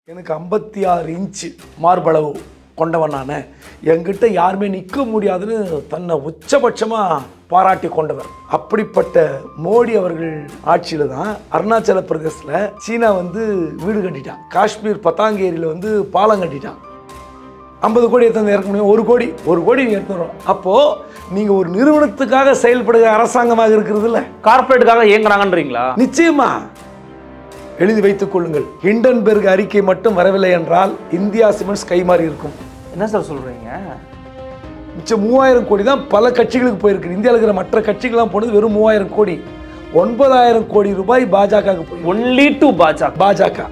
எனக்கு ஐம்பத்தி ஆறு இன்ச்சு மார்பளவு கொண்டவனான என்கிட்ட யாருமே நிற்க முடியாதுன்னு தன்னை உச்சபட்சமாக பாராட்டி கொண்டவர் அப்படிப்பட்ட மோடி அவர்கள் ஆட்சியில் தான் அருணாச்சல பிரதேசத்தில் சீனா வந்து வீடு கட்டிட்டான் காஷ்மீர் பத்தாங்கேரியில் வந்து பாலம் கட்டிட்டான் ஐம்பது கோடி எடுத்து இறக்க முடியும் ஒரு கோடி ஒரு கோடி நீ எடுத்து வரும் அப்போது நீங்கள் ஒரு நிறுவனத்துக்காக செயல்படுகிற அரசாங்கமாக இருக்கிறது இல்லை கார்ப்பரேட்டுக்காக இயங்குறாங்கன்றீங்களா நிச்சயமா எழுதி வைத்துக் கொள்ளுங்கள் ஹிண்டன்பெர்க் அறிக்கை மட்டும் வரவில்லை என்றால் இந்தியா சிமெண்ட்ஸ் கைமாறி இருக்கும் என்ன சார் சொல்றீங்க மிச்சம் மூவாயிரம் கோடி தான் பல கட்சிகளுக்கு போயிருக்கு இந்தியாவில் இருக்கிற மற்ற கட்சிகள்லாம் போனது வெறும் மூவாயிரம் கோடி ஒன்பதாயிரம் கோடி ரூபாய் பாஜகவுக்கு போய் ஒன்லி டு பாஜக பாஜக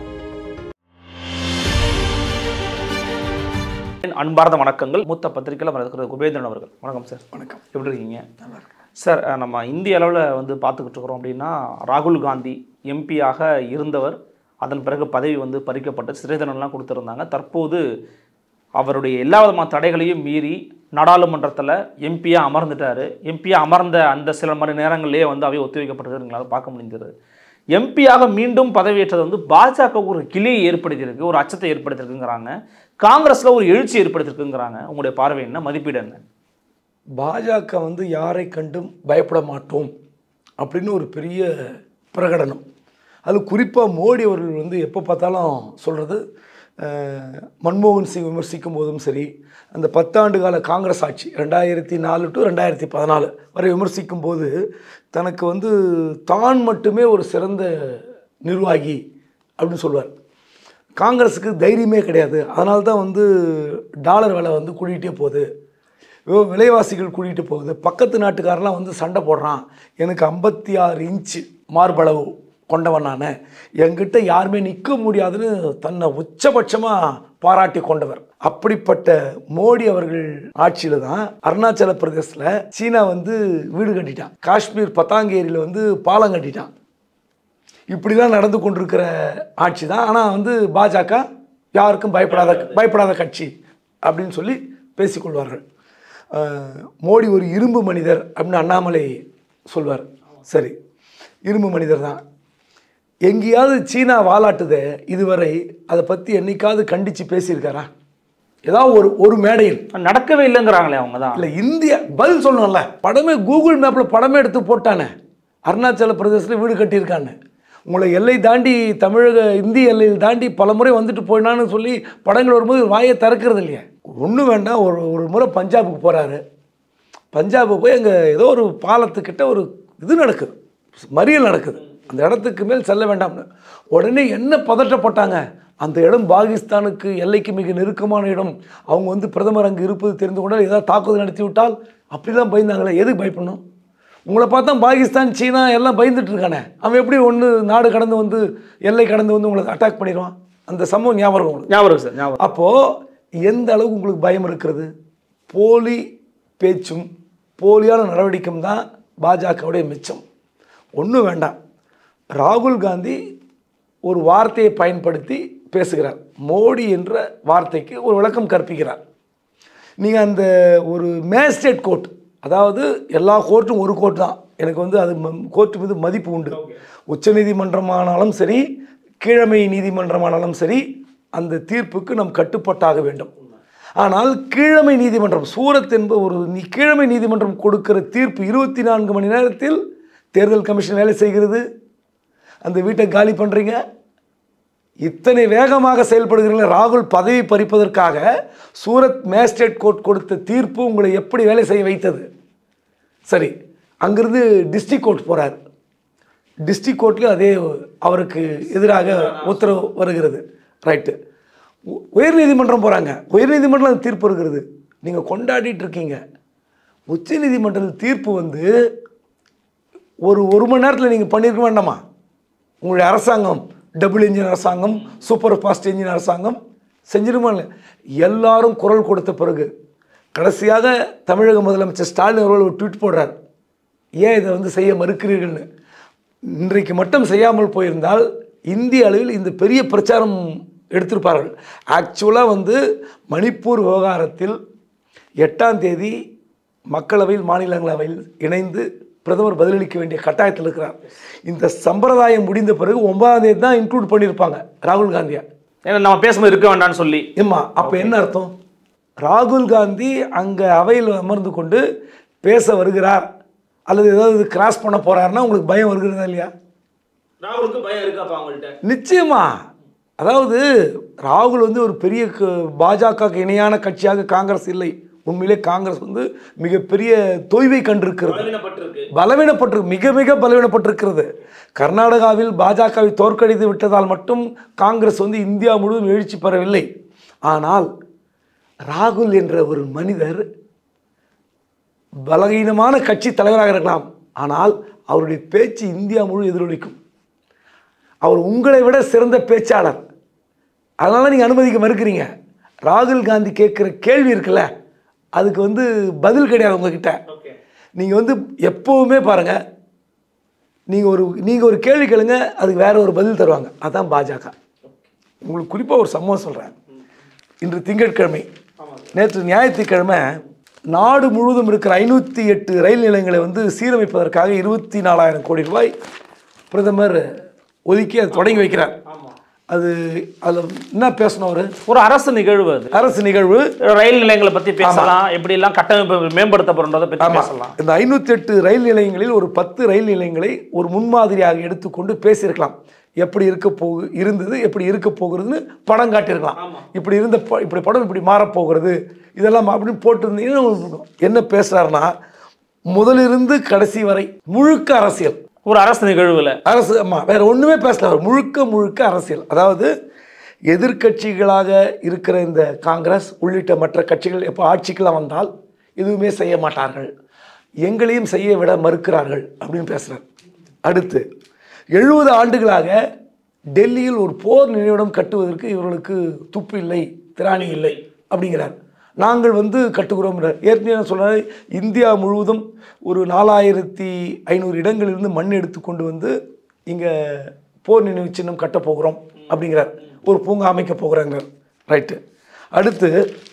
அன்பார்ந்த வணக்கங்கள் மூத்த பத்திரிகையில் இருக்கிற குபேந்திரன் அவர்கள் வணக்கம் சார் வணக்கம் எப்படி இருக்கீங்க சார் அஹ், நம்ம இந்திய அளவில் வந்து பார்த்துக்கிட்டு இருக்கிறோம் அப்படின்னா ராகுல் காந்தி எம்பியாக இருந்தவர் அதன் பிறகு பதவி வந்து பறிக்கப்பட்டு சிறை தண்டனைலாம் கொடுத்துருந்தாங்க தற்போது அவருடைய எல்லா விதமான தடைகளையும் மீறி நாடாளுமன்றத்தில் எம்பியாக அமர்ந்துட்டார் எம்பியாக அமர்ந்த அந்த சில மணி நேரங்களிலேயே வந்து அவை ஒத்திவைக்கப்பட்டது எங்களால் பார்க்க முடிந்தது எம்பியாக மீண்டும் பதவியேற்றது வந்து பாஜக ஒரு கிளியை ஏற்படுத்தியிருக்கு ஒரு அச்சத்தை ஏற்படுத்தியிருக்குங்கிறாங்க காங்கிரஸில் ஒரு எழுச்சி ஏற்படுத்தியிருக்குங்கிறாங்க உங்களுடைய பார்வை என்ன மதிப்பீடு என்ன பாஜக வந்து யாரை கண்டும் பயப்பட மாட்டோம் அப்படின்னு ஒரு பெரிய பிரகடனம் அது குறிப்பாக மோடி அவர்கள் வந்து எப்போ பார்த்தாலும் சொல்கிறது மன்மோகன் சிங் விமர்சிக்கும் போதும் சரி அந்த பத்தாண்டு கால காங்கிரஸ் ஆட்சி ரெண்டாயிரத்தி நாலு டு ரெண்டாயிரத்தி பதினாலு வரை விமர்சிக்கும் போது தனக்கு வந்து தான் மட்டுமே ஒரு சிறந்த நிர்வாகி அப்படின்னு சொல்லுவார் காங்கிரஸுக்கு தைரியமே கிடையாது அதனால தான் வந்து டாலர் விலை வந்து கூடிகிட்டே போகுது வி- விலைவாசிகள் கூட்டிகிட்டு போகுது பக்கத்து நாட்டுக்காரெல்லாம் வந்து சண்டை போடுறான் எனக்கு ஐம்பத்தி ஆறு இன்ச்சு மார்பளவு கொண்டவன் நான் என்கிட்ட யாருமே நிற்க முடியாதுன்னு தன்னை உச்சபட்சமாக பாராட்டி கொண்டவர் அப்படிப்பட்ட மோடி அவர்கள் ஆட்சியில் தான் அருணாச்சல பிரதேசத்தில் சீனா வந்து வீடு கட்டிட்டான் காஷ்மீர் பத்தாங்கேரியில் வந்து பாலம் கட்டிட்டான் இப்படிலாம் நடந்து கொண்டிருக்கிற ஆட்சி தான் ஆனால் வந்து பாஜக யாருக்கும் பயப்படாத பயப்படாத கட்சி அப்படின்னு சொல்லி பேசிக்கொள்வார்கள் அஹ், மோடி ஒரு இரும்பு மனிதர் அப்படின்னு அண்ணாமலை சொல்வார் சரி இரும்பு மனிதர் தான் எங்கேயாவது சீனா வாலாட்டுதே இதுவரை அதை பற்றி என்னைக்காவது கண்டித்து பேசியிருக்காரா ஏதாவது ஒரு ஒரு மேடையில் நடக்கவே இல்லைங்கிறாங்களே அவங்க தான் இல்லை இந்தியா பதில் சொல்லணும்ல படமே கூகுள் மேப்பில் படமே எடுத்து போட்டானே அருணாச்சல பிரதேசத்தில் வீடு கட்டியிருக்கான்னு உங்களை எல்லை தாண்டி தமிழக இந்திய எல்லையில் தாண்டி பல முறை வந்துட்டு போயினான்னு சொல்லி படங்கள் வரும்போது வாயை திறக்கிறது இல்லையா ஒன்றும் வேண்டாம் ஒரு ஒரு முறை பஞ்சாபுக்கு போகிறாரு பஞ்சாபு போய் அங்கே ஏதோ ஒரு பாலத்துக்கிட்ட ஒரு இது நடக்குது மறியல் நடக்குது அந்த இடத்துக்கு மேல் செல்ல வேண்டாம்னு உடனே என்ன பதட்டப்பட்டாங்க அந்த இடம் பாகிஸ்தானுக்கு எல்லைக்கு மிக நெருக்கமான இடம் அவங்க வந்து பிரதமர் அங்கே இருப்பது தெரிந்து கொண்டால் ஏதாவது தாக்குதல் நடத்தி விட்டால் அப்படிலாம் பயந்தாங்களே எதுக்கு பயப்படணும் உங்களை பார்த்தா பாகிஸ்தான் சீனா எல்லாம் பயந்துட்டு இருக்கானே அவன் எப்படி ஒன்று நாடு கடந்து வந்து எல்லை கடந்து வந்து உங்களை அட்டாக் பண்ணிடுவான் அந்த சம்பவம் ஞாபகம் உங்களுக்கு ஞாபகம் இருக்கு சார் ஞாபகம் அப்போது எந்த அளவுக்கு உங்களுக்கு பயம் இருக்கிறது போலி பேச்சும் போலியான நடவடிக்கையும் தான் பாஜகவுடைய மிச்சம் ஒன்றும் வேண்டாம் ராகுல் காந்தி ஒரு வார்த்தையை பயன்படுத்தி பேசுகிறார் மோடி என்ற வார்த்தைக்கு ஒரு விளக்கம் கற்பிக்கிறார் நீங்கள் அந்த ஒரு மேஜிஸ்ட்ரேட் கோர்ட் அதாவது எல்லா கோர்ட்டும் ஒரு கோர்ட் தான் எனக்கு வந்து அது கோர்ட்டு மீது மதிப்பு உண்டு உச்சநீதிமன்றமானாலும் சரி கீழமை நீதிமன்றமானாலும் சரி அந்த தீர்ப்புக்கு நாம் கட்டுப்பட்டாக வேண்டும் ஆனால் கீழமை நீதிமன்றம் சூரத் என்ப ஒரு நீ- கீழமை நீதிமன்றம் கொடுக்கிற தீர்ப்பு இருபத்தி நான்கு மணி நேரத்தில் தேர்தல் கமிஷன் வேலை செய்கிறது அந்த வீட்டை காலி பண்ணுறீங்க இத்தனை வேகமாக செயல்படுகிறீங்களா ராகுல் பதவி பறிப்பதற்காக சூரத் மேஜிஸ்ட்ரேட் கோர்ட் கொடுத்த தீர்ப்பு உங்களை எப்படி வேலை செய்ய வைத்தது சரி அங்கிருந்து டிஸ்ட்ரிக்ட் கோர்ட் போகிறார் டிஸ்ட்ரிக்ட் கோர்ட்லேயும் அதே அவருக்கு எதிராக உத்தரவு வருகிறது ரைட்டு உயர்நீதிமன்றம் போகிறாங்க உயர்நீதிமன்றம் தீர்ப்பு இருக்கிறது நீங்கள் கொண்டாடிட்டு இருக்கீங்க உச்சநீதிமன்றத்தில் தீர்ப்பு வந்து ஒரு ஒரு மணி நேரத்தில் நீங்கள் பண்ணியிருக்க வேண்டாமா உங்களுடைய அரசாங்கம் டபுள் இன்ஜின் அரசாங்கம் சூப்பர் ஃபாஸ்ட் இன்ஜின் அரசாங்கம் செஞ்சிருமா இல்லை எல்லாரும் குரல் கொடுத்த பிறகு கடைசியாக தமிழக முதலமைச்சர் ஸ்டாலின் அவர்கள் ஒரு ட்வீட் போடுறார் ஏன் இதை வந்து செய்ய மறுக்கிறீர்கள்னு இன்றைக்கு மட்டும் செய்யாமல் போயிருந்தால் இந்திய அளவில் இந்த பெரிய பிரச்சாரம் எடுத்திருப்பார்கள் ஆக்சுவலாக வந்து மணிப்பூர் விவகாரத்தில் எட்டாம் தேதி மக்களவையில் மாநிலங்களவையில் இணைந்து பிரதமர் பதிலளிக்க வேண்டிய கட்டாயத்தில் இருக்கிறார் இந்த சம்பிரதாயம் முடிந்த பிறகு ஒன்பதாம் தேதி தான் இன்க்ளூட் பண்ணியிருப்பாங்க ராகுல் காந்தியை ஏன்னா நம்ம பேசும்போது இருக்க வேண்டாம்னு சொல்லி ஏம்மா அப்போ என்ன அர்த்தம் ராகுல் காந்தி அங்கே அவையில் அமர்ந்து கொண்டு பேச வருகிறார் அல்லது ஏதாவது கிராஸ் பண்ண போறாருன்னா உங்களுக்கு பயம் வருகிறதா இல்லையா ராகுலுக்கு பயம் இருக்காப்பா அவங்கள்ட்ட நிச்சயமா அதாவது ராகுல் வந்து ஒரு பெரிய பாஜக இணையான கட்சியாக காங்கிரஸ் இல்லை உண்மையிலே காங்கிரஸ் வந்து மிகப்பெரிய தொய்வை கண்டிருக்கிறது பலவீனப்பட்டிருக்கு பலவீனப்பட்டிருக்கு மிக மிக பலவீனப்பட்டிருக்கிறது கர்நாடகாவில் பாஜகவை தோற்கடித்து விட்டதால் மட்டும் காங்கிரஸ் வந்து இந்தியா முழுவதும் எழுச்சி பெறவில்லை ஆனால் ராகுல் என்ற ஒரு மனிதர் பலகீனமான கட்சி தலைவராக இருக்கலாம் ஆனால் அவருடைய பேச்சு இந்தியா முழு எதிரொலிக்கும் அவர் உங்களை விட சிறந்த பேச்சாளர் அதனால நீங்கள் அனுமதிக்க மறுக்கிறீங்க ராகுல் காந்தி கேட்குற கேள்வி இருக்குல்ல அதுக்கு வந்து பதில் கிடையாது உங்ககிட்ட ஓகே நீங்கள் வந்து எப்போவுமே பாருங்கள் நீங்கள் ஒரு நீங்கள் ஒரு கேள்வி கேளுங்க அதுக்கு வேற ஒரு பதில் தருவாங்க அதான் பாஜக உங்களுக்கு குறிப்பாக ஒரு சம்பவம் சொல்கிறேன் இன்று திங்கட்கிழமை நேற்று ஞாயிற்றுக்கிழமை நாடு முழுவதும் இருக்கிற ஐநூற்றி எட்டு ரயில் நிலையங்களை வந்து சீரமைப்பதற்காக இருபத்தி நாலாயிரம் கோடி ரூபாய் பிரதமர் ஒதுக்கி அதை தொடங்கி வைக்கிறார் ஆமா அது அதில் என்ன பேசணும் அவர் ஒரு அரசு நிகழ்வு அது அரசு நிகழ்வு ரயில் நிலையங்களை பத்தி பேசலாம் எப்படி எல்லாம் கட்டமைப்பு மேம்படுத்தப்படுறத பத்தி பேசலாம் இந்த ஐநூற்றி எட்டு ரயில் நிலையங்களில் ஒரு பத்து ரயில் நிலையங்களை ஒரு முன்மாதிரியாக எடுத்துக்கொண்டு பேசியிருக்கலாம் எப்படி இருக்க போகு இருந்தது எப்படி இருக்க போகிறதுன்னு படம் காட்டியிருக்கலாம் இப்படி இருந்த ப- இப்படி படம் இப்படி மாறப்போகிறது இதெல்லாம் அப்படின்னு போட்டிருந்தீங்கன்னா உங்களுக்கு இருக்கும். என்ன பேசுகிறாருன்னா முதலிருந்து கடைசி வரை முழுக்க அரசியல் ஒரு அரசு நிகழ்வுல அரசு ஆமாம் வேற ஒன்றுமே பேசல அவர் முழுக்க முழுக்க அரசியல் அதாவது எதிர்க்கட்சிகளாக இருக்கிற இந்த காங்கிரஸ் உள்ளிட்ட மற்ற கட்சிகள் எப்போ ஆட்சிக்கெல்லாம் வந்தால் எதுவுமே செய்ய மாட்டார்கள் எங்களையும் செய்ய விட மறுக்கிறார்கள் அப்படின்னு பேசுகிறார் அடுத்து எழுபது ஆண்டுகளாக டெல்லியில் ஒரு போர் நினைவிடம் கட்டுவதற்கு இவர்களுக்கு துப்பு இல்லை திராணி இல்லை அப்படிங்கிறார் நாங்கள் வந்து கட்டுகிறோம் ஏற்கனவே நான் சொன்னது இந்தியா முழுவதும் ஒரு நாலாயிரத்தி ஐநூறு இடங்களிலிருந்து மண் எடுத்து கொண்டு வந்து இங்கே போர் நினைவு சின்னம் கட்டப் போகிறோம் அப்படிங்கிறார் ஒரு பூங்கா அமைக்க போகிறாங்க ரைட்டு அடுத்து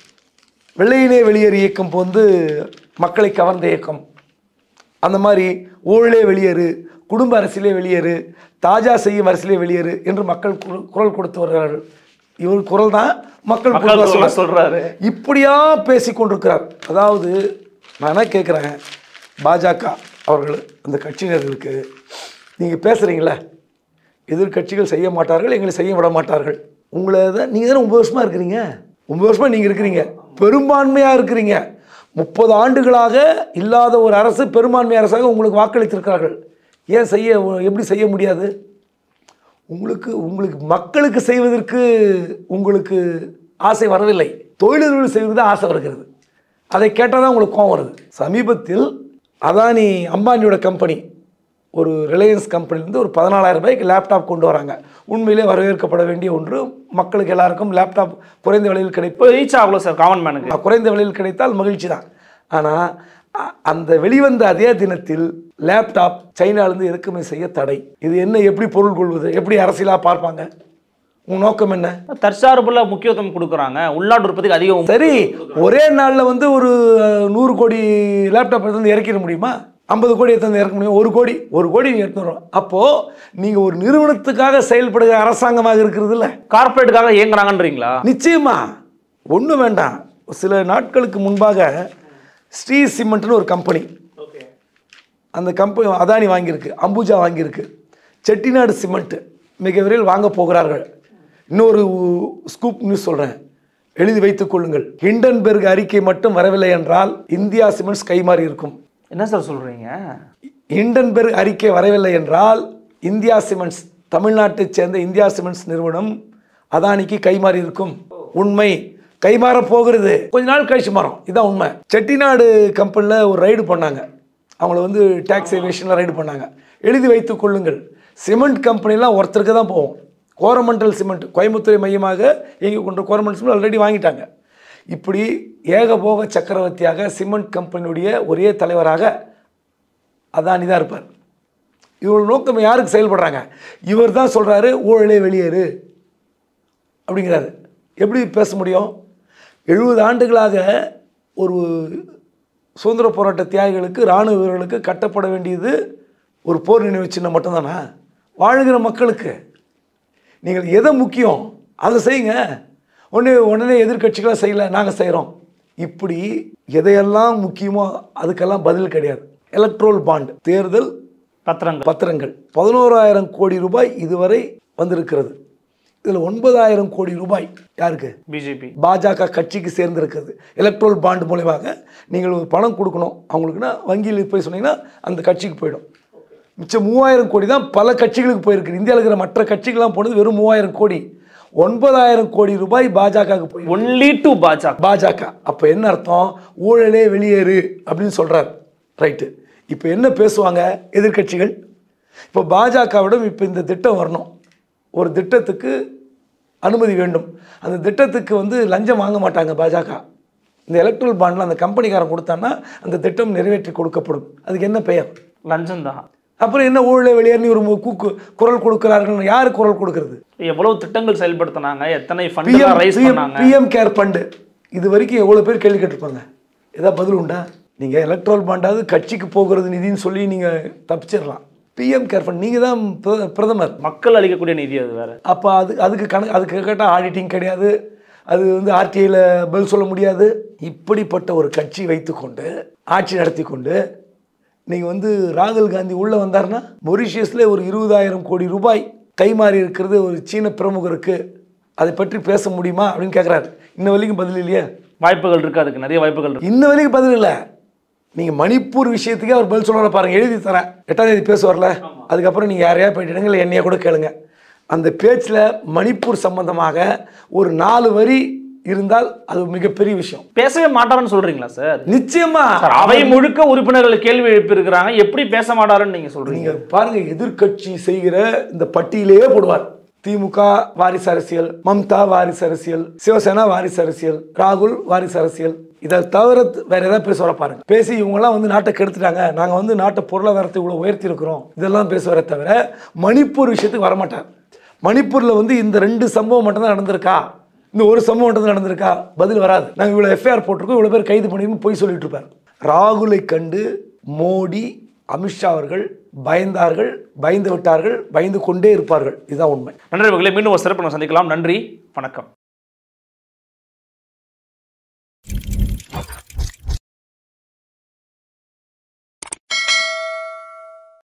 வெள்ளையிலே வெளியேறு இயக்கம் வந்து மக்களை கவர்ந்த இயக்கம் அந்த மாதிரி ஊழலே வெளியேறு குடும்ப அரசியலே வெளியேறு தாஜா செய்யும் அரசியலே வெளியேறு என்று மக்கள் குரல் குரல் கொடுத்து வருகிறார்கள் இவர் குரல் தான் மக்கள் மக்கள் குரல் குரலா சொல்றாரு இப்படியா பேசி கொண்டிருக்கிறார் அதாவது நான் என்ன கேட்குறேன் பாஜக அவர்கள் அந்த கட்சியினர்களுக்கு நீங்கள் பேசுகிறீங்களே எதிர்க்கட்சிகள் செய்ய மாட்டார்கள் எங்களை செய்ய விட மாட்டார்கள் உங்களை தான் நீங்கள் தானே ஒம்பது வருஷமாக இருக்கிறீங்க ஒம்பது வருஷமாக நீங்கள் இருக்கிறீங்க பெரும்பான்மையாக இருக்கிறீங்க முப்பது ஆண்டுகளாக இல்லாத ஒரு அரசு பெரும்பான்மை அரசாக உங்களுக்கு வாக்களித்திருக்கிறார்கள் ஏன் செய்ய எப்படி செய்ய முடியாது உங்களுக்கு உங்களுக்கு மக்களுக்கு செய்வதற்கு உங்களுக்கு ஆசை வரவில்லை தொழிலதிபர்கள் செய்வதற்கு தான் ஆசை வருகிறது அதை கேட்டால் தான் உங்களுக்கு கோவம் வருது சமீபத்தில் அதானி அம்பானியோட கம்பெனி ஒரு ரிலையன்ஸ் கம்பெனிலேருந்து ஒரு பதினாலாயிரம் ரூபாய்க்கு லேப்டாப் கொண்டு வராங்க உண்மையிலே வரவேற்கப்பட வேண்டிய ஒன்று மக்களுக்கு எல்லாருக்கும் லேப்டாப் குறைந்த விலையில் கிடைப்பு இப்போ ரீச் ஆகல சார் காமன் மேனுக்கு குறைந்த விலையில் கிடைத்தால் மகிழ்ச்சி தான் ஆனால் அந்த வெளிவந்த அதே தினத்தில் லேப்டாப் சைனாலேருந்து இறக்குமதி செய்ய தடை இது என்ன எப்படி பொருள் கொள்வது எப்படி அரசியலாக பார்ப்பாங்க உன் நோக்கம் என்ன தற்சார்புல முக்கியத்துவம் கொடுக்குறாங்க உள்நாட்டு உற்பத்திக்கு அதிகம் சரி ஒரே நாளில் வந்து ஒரு அஹ், நூறு கோடி லேப்டாப் எடுத்து வந்து இறக்கிட முடியுமா ஐம்பது கோடி எடுத்து வந்து இறக்க முடியும் ஒரு கோடி ஒரு கோடி எடுத்து வரும் அப்போது நீங்கள் ஒரு நிறுவனத்துக்காக செயல்படுகிற அரசாங்கமாக இருக்கிறது இல்லை கார்ப்பரேட்டுக்காக இயங்குறாங்கன்றீங்களா நிச்சயமா ஒன்றும் வேண்டாம் சில நாட்களுக்கு முன்பாக ஸ்ரீ சிமெண்ட்னு ஒரு கம்பெனி ஓகே அந்த கம்பெனி அதானி வாங்கியிருக்கு அம்புஜா வாங்கியிருக்கு செட்டிநாடு சிமெண்ட் மிக விரைவில் வாங்க போகிறார்கள் இன்னொரு ஸ்கூப் நியூஸ் சொல்கிறேன் எழுதி வைத்துக் கொள்ளுங்கள் ஹிண்டன்பெர்க் அறிக்கை மட்டும் வரவில்லை என்றால் இந்தியா சிமெண்ட்ஸ் கைமாறி இருக்கும் என்ன சார் சொல்றீங்க ஹிண்டன்பெர்க் அறிக்கை வரவில்லை என்றால் இந்தியா சிமெண்ட்ஸ் தமிழ்நாட்டைச் சேர்ந்த இந்தியா சிமெண்ட்ஸ் நிறுவனம் அதானிக்கு கைமாறி இருக்கும் உண்மை கைமாற போகிறது கொஞ்ச நாள் கழிச்சு மாறும் இதான் உண்மை செட்டிநாடு கம்பெனியில் ஒரு ரைடு பண்ணாங்க அவங்கள வந்து டேக்ஸ் எவேஷனில் ரைடு பண்ணாங்க எழுதி வைத்துக் கொள்ளுங்கள் சிமெண்ட் கம்பெனிலாம் ஒருத்தருக்கு தான் போகும் கோரமண்டல் சிமெண்ட் கோயம்புத்தூரை மையமாக இயங்கி கொண்ட கோரமண்டல் சிமெண்ட் ஆல்ரெடி வாங்கிட்டாங்க இப்படி ஏகபோக சக்கரவர்த்தியாக சிமெண்ட் கம்பெனியுடைய ஒரே தலைவராக அதானி தான் இருப்பார் இவரோட நோக்கம் யாருக்கு செயல்படுறாங்க இவர் தான் சொல்கிறாரு ஊழலே வெளியேறு அப்படிங்கிறாரு எப்படி பேச முடியும் எழுபது ஆண்டுகளாக ஒரு சுதந்திர போராட்ட தியாகிகளுக்கு இராணுவ வீரர்களுக்கு கட்டப்பட வேண்டியது ஒரு போர் நினைவு சின்னம் மட்டும்தானா வாழ்கிற மக்களுக்கு நீங்கள் எதை முக்கியம் அதை செய்யுங்க உடனே உடனே எதிர்க்கட்சிகளாக செய்யல நாங்கள் செய்கிறோம் இப்படி எதையெல்லாம் முக்கியமோ அதுக்கெல்லாம் பதில் கிடையாது எலக்ட்ரோல் பாண்ட் தேர்தல் பத்திரங்கள் பத்திரங்கள் பதினோராயிரம் கோடி ரூபாய் இதுவரை வந்திருக்கிறது இதில் ஒன்பதாயிரம் கோடி ரூபாய் யாருக்கு பிஜேபி பாஜக கட்சிக்கு சேர்ந்திருக்கிறது எலக்ட்ரோல் பாண்ட் மூலயமாக நீங்கள் ஒரு பணம் கொடுக்கணும் அவங்களுக்குன்னா வங்கியில் போய் சொன்னீங்கன்னா அந்த கட்சிக்கு போயிடும் மிச்சம் மூவாயிரம் கோடி தான் பல கட்சிகளுக்கு போயிருக்கு இந்தியாவில் இருக்கிற மற்ற கட்சிகள்லாம் போனது வெறும் மூவாயிரம் கோடி ஒன்பதாயிரம் கோடி ரூபாய் பாஜகவுக்கு போய் ஒன்லி டு பாஜக பாஜக அப்போ என்ன அர்த்தம் ஊழலே வெளியேறு அப்படின்னு சொல்கிறார் ரைட்டு இப்போ என்ன பேசுவாங்க எதிர்க்கட்சிகள் இப்போ பாஜகவிடம் இப்போ இந்த திட்டம் வரணும் ஒரு திட்டத்துக்கு அனுமதி வேண்டும் அந்த திட்டத்துக்கு வந்து லஞ்சம் வாங்க மாட்டாங்க பாஜக இந்த எலக்ட்ரல் பாண்டில் அந்த கம்பெனிக்காரன் கொடுத்தான்னா அந்த திட்டம் நிறைவேற்றி கொடுக்கப்படும் அதுக்கு என்ன பெயர் லஞ்சம் தான் அப்புறம் என்ன ஊழலே வெளியேறி ஒரு மு- கூக்கு குரல் கொடுக்கிறார்கள் யார் குரல் கொடுக்கிறது எவ்வளவு திட்டங்கள் செயல்படுத்தினாங்க எத்தனை ஃபண்ட் பிஎம் ரைஸ் பண்ணாங்க பிஎம் கேர் ஃபண்டு இது வரைக்கும் எவ்வளோ பேர் கேள்வி கேட்டிருப்பாங்க ஏதாவது பதில் உண்டா நீங்கள் எலக்ட்ரல் பாண்டாவது கட்சிக்கு போகிறது நிதின்னு சொல்லி நீங்கள் தப்பிச்சிடலாம் பிஎம் கேர் ஃபண்ட் நீங்கள் தான் பிர- பிரதமர் மக்கள் அளிக்கக்கூடிய நிதி அது வேற அப்போ அது அதுக்கு கணக்கு அதுக்கு கேட்டால் ஆடிட்டிங் கிடையாது அது வந்து ஆர்டிஐயில் பதில் சொல்ல முடியாது இப்படிப்பட்ட ஒரு கட்சி வைத்துக்கொண்டு ஆட்சி நடத்தி கொண்டு நீங்கள் வந்து ராகுல் காந்தி உள்ளே வந்தார்னா மொரிஷியஸில் ஒரு இருபதாயிரம் கோடி ரூபாய் கைமாறி இருக்கிறது ஒரு சீன பிரமுகருக்கு அதை பற்றி பேச முடியுமா அப்படின்னு கேட்குறாரு இன்ன வரைக்கும் பதில் இல்லையா வாய்ப்புகள் இருக்கு அதுக்கு நிறைய வாய்ப்புகள் இருக்கு இன்ன வரைக்கும் பதில் இல்லை நீங்கள் மணிப்பூர் விஷயத்துக்கே அவர் பதில் சொல்லுவார பாருங்க எழுதி தரேன் எட்டாம் தேதி பேசுவார்ல அதுக்கப்புறம் நீங்கள் யாரையா போயிட்டு இல்லை என்னைய கூட கேளுங்க அந்த பேச்சில் மணிப்பூர் சம்பந்தமாக ஒரு நாலு வரி இருந்தால் அது மிகப்பெரிய விஷயம் பேசவே மாட்டாருன்னு சொல்றீங்களா சார் நிச்சயமா சார் அவை முழுக்க உறுப்பினர்கள் கேள்வி எழுப்பி இருக்கிறாங்க எப்படி பேச மாட்டாருன்னு நீங்க சொல்றீங்க நீங்க பாருங்க எதிர்க்கட்சி செய்கிற இந்த பட்டியலையே போடுவார் திமுக வாரிசு அரசியல் மம்தா வாரிசு அரசியல் சிவசேனா வாரிசு அரசியல் ராகுல் வாரிசு அரசியல் இதை தவிர வேற ஏதாவது பேசுவார பாருங்க பேசி இவங்கெல்லாம் வந்து நாட்டை கெடுத்துட்டாங்க நாங்க வந்து நாட்டை பொருளாதாரத்தை இவ்வளவு உயர்த்தி இருக்கிறோம் இதெல்லாம் பேசுவாரே தவிர மணிப்பூர் விஷயத்துக்கு வரமாட்டார் மணிப்பூர்ல வந்து இந்த ரெண்டு சம்பவம் மட்டும்தான் நடந்திருக்கா இந்த ஒரு சம்பவம் மட்டும் நடந்திருக்கா பதில் வராது நாங்கள் இவ்வளோ எஃப்ஐஆர் போட்டிருக்கோம் இவ்வளோ பேர் கைது பண்ணிருக்கோம் போய் சொல்லிட்டு இருப்பார் ராகுலை கண்டு மோடி அமித்ஷா அவர்கள் பயந்தார்கள் பயந்து விட்டார்கள் பயந்து கொண்டே இருப்பார்கள் இதுதான் உண்மை நன்றி மகளே மீண்டும் ஒரு சிறப்பு நம்ம சந்திக்கலாம் நன்றி வணக்கம்